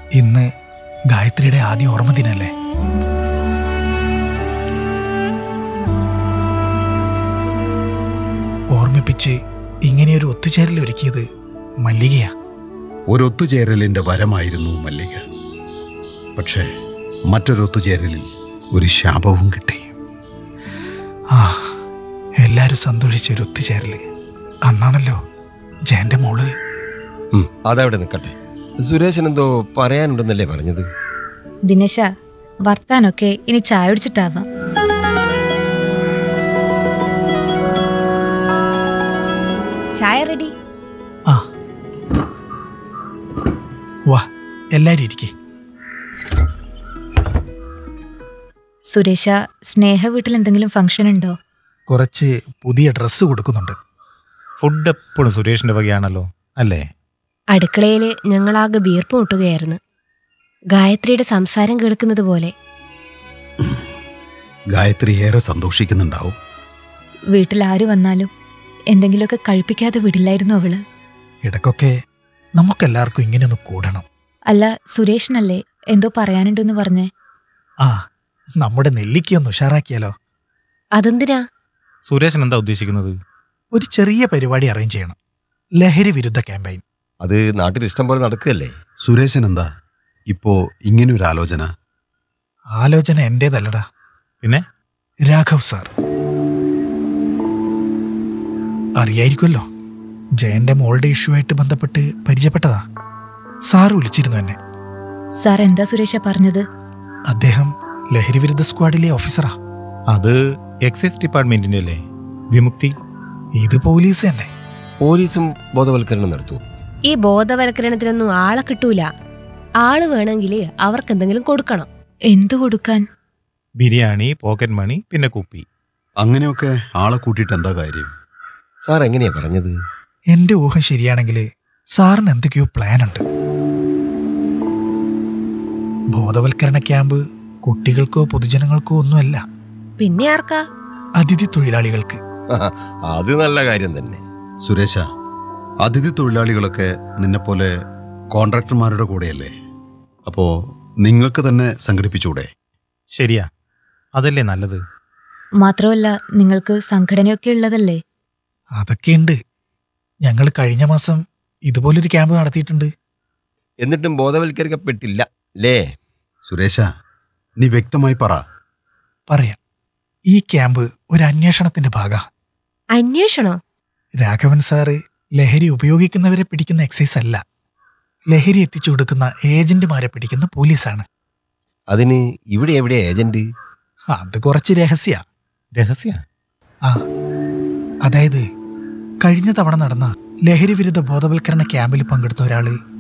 ഇന്ന് ഗായത്രിയുടെ ആദ്യ ഓർമ്മ ദിനല്ലേ ഓർമ്മിപ്പിച്ച് ഇങ്ങനെയൊരു ഒത്തുചേരൽ ഒരുക്കിയത് മല്ലികയാ ഒരൊത്തുചേരലിന്റെ വരമായിരുന്നു മല്ലിക പക്ഷേ മറ്റൊരൊത്തുചേരലിൽ ഒരു ശാപവും കിട്ടി ആ എല്ലാരും സന്തോഷിച്ച ഒരു ഒത്തുചേരല് അന്നാണല്ലോ ജയന്റെ മോള് ഉം, അതവിടെ നിൽക്കട്ടെ സുരേഷൻ എന്തോ പറയാനുണ്ടെന്നല്ലേ പറഞ്ഞത് ദിനേശ വർത്താനൊക്കെ ഇനി ചായ കുടിച്ചിട്ടാവാം ചായ റെഡി ആ വാ എല്ലാരും ഇരിക്കേ സുരേഷ സ്നേഹ വീട്ടിൽ എന്തെങ്കിലും ഫംഗ്ഷൻ ഉണ്ടോ കുറച്ച് പുതിയ ഡ്രസ്സ് കൊടുക്കുന്നുണ്ട് ഫുഡ് എപ്പോഴും സുരേഷിന്റെ വകയാണല്ലോ അല്ലേ അടുക്കളയിൽ ഞങ്ങളാകെ വീർപ്പ് മുട്ടുകയായിരുന്നു ഗായത്രിയുടെ സംസാരം കേൾക്കുന്നത് പോലെ ഗായത്രി ഏറെ സന്തോഷിക്കുന്നുണ്ടാവും വീട്ടിൽ ആര് വന്നാലും എന്തെങ്കിലുമൊക്കെ കഴിപ്പിക്കാതെ വിടില്ലായിരുന്നു അവള് ഇടയ്ക്കൊക്കെ നമുക്കെല്ലാവർക്കും ഇങ്ങനെ ഒന്ന് കൂടണം അല്ല സുരേഷിനല്ലേ എന്തോ പറയാനുണ്ടെന്ന് പറഞ്ഞേ ആ നമ്മുടെ നെല്ലിക്കൊന്ന് ഉഷാറാക്കിയാലോ അതെന്തിനാ സുരേഷൻ എന്താ ഉദ്ദേശിക്കുന്നത് ഒരു ചെറിയ പരിപാടി അറേഞ്ച് ചെയ്യണം ലഹരി വിരുദ്ധ ക്യാമ്പയിൻ അത് നാട്ടിൽ ഇഷ്ടം പോലെ നടക്കുകയല്ലേ സുരേശൻ എന്താ ഇപ്പോ ഇങ്ങനൊരു ആലോചന ആലോചന എന്റേതല്ലടാ പിന്നെ രാഘവ് സാർ അറിയായിരിക്കുമല്ലോ ജയന്റെ മോളുടെ ഇഷ്യൂ ആയിട്ട് ബന്ധപ്പെട്ട് പരിചയപ്പെട്ടതാ സാർ വിളിച്ചിരുന്നു എന്നെ സാർ എന്താ സുരേഷ പറഞ്ഞത് അദ്ദേഹം ലഹരി വിരുദ്ധ സ്ക്വാഡിലെ ഓഫീസറാ അത് എക്സൈസ് ഡിപ്പാർട്ട്മെന്റിന്റെ അല്ലേ വിമുക്തി ഇത് പോലീസ് തന്നെ പോലീസും ബോധവൽക്കരണം നടത്തൂ ഈ ബോധവൽക്കരണത്തിനൊന്നും ആളെ കിട്ടൂല ആള് വേണമെങ്കിൽ അവർക്ക് എന്തെങ്കിലും കൊടുക്കണം എന്തു കൊടുക്കാൻ ബിരിയാണി പോക്കറ്റ് മണി പിന്നെ കുപ്പി അങ്ങനെയൊക്കെ ആളെ കൂട്ടിയിട്ട് എന്താ കാര്യം സാർ എങ്ങനെയാ പറഞ്ഞത് എന്റെ ഊഹം ശരിയാണെങ്കിൽ സാറിന് എന്തൊക്കെയോ പ്ലാൻ ഉണ്ട് ബോധവൽക്കരണ ക്യാമ്പ് കുട്ടികൾക്കോ പൊതുജനങ്ങൾക്കോ ഒന്നുമല്ല പിന്നെ ആർക്കാ അതിഥി തൊഴിലാളികൾക്ക് അത് നല്ല കാര്യം തന്നെ സുരേശ അതിഥി തൊഴിലാളികളൊക്കെ നിന്നെപ്പോലെ കോൺട്രാക്ടർമാരുടെ കൂടെയല്ലേ അപ്പോ നിങ്ങൾക്ക് തന്നെ സംഘടിപ്പിച്ചൂടെ ശരിയാ അതല്ലേ നല്ലത് മാത്രമല്ല നിങ്ങൾക്ക് സംഘടനയൊക്കെ ഉള്ളതല്ലേ അതൊക്കെയുണ്ട് ഞങ്ങൾ കഴിഞ്ഞ മാസം ഇതുപോലൊരു ക്യാമ്പ് നടത്തിയിട്ടുണ്ട് എന്നിട്ടും ബോധവൽക്കരിക്കപ്പെട്ടില്ല അല്ലേ സുരേശ നീ വ്യക്തമായി പറ പറയാം ഈ ക്യാമ്പ് ഒരു അന്വേഷണത്തിന്റെ ഭാഗ അന്വേഷണോ രാഘവൻ സാറ് ലഹരി ഉപയോഗിക്കുന്നവരെ പിടിക്കുന്ന എക്സൈസ് അല്ല ലഹരി എത്തിച്ചു കൊടുക്കുന്ന ഏജന്റുമാരെ പിടിക്കുന്ന പോലീസാണ് അതിന് ഇവിടെ എവിടെ ഏജന്റ് അത് കുറച്ച് രഹസ്യ രഹസ്യ ആ അതായത് കഴിഞ്ഞ തവണ നടന്ന ലഹരി വിരുദ്ധ ബോധവൽക്കരണ ക്യാമ്പിൽ പങ്കെടുത്ത ഒരാള്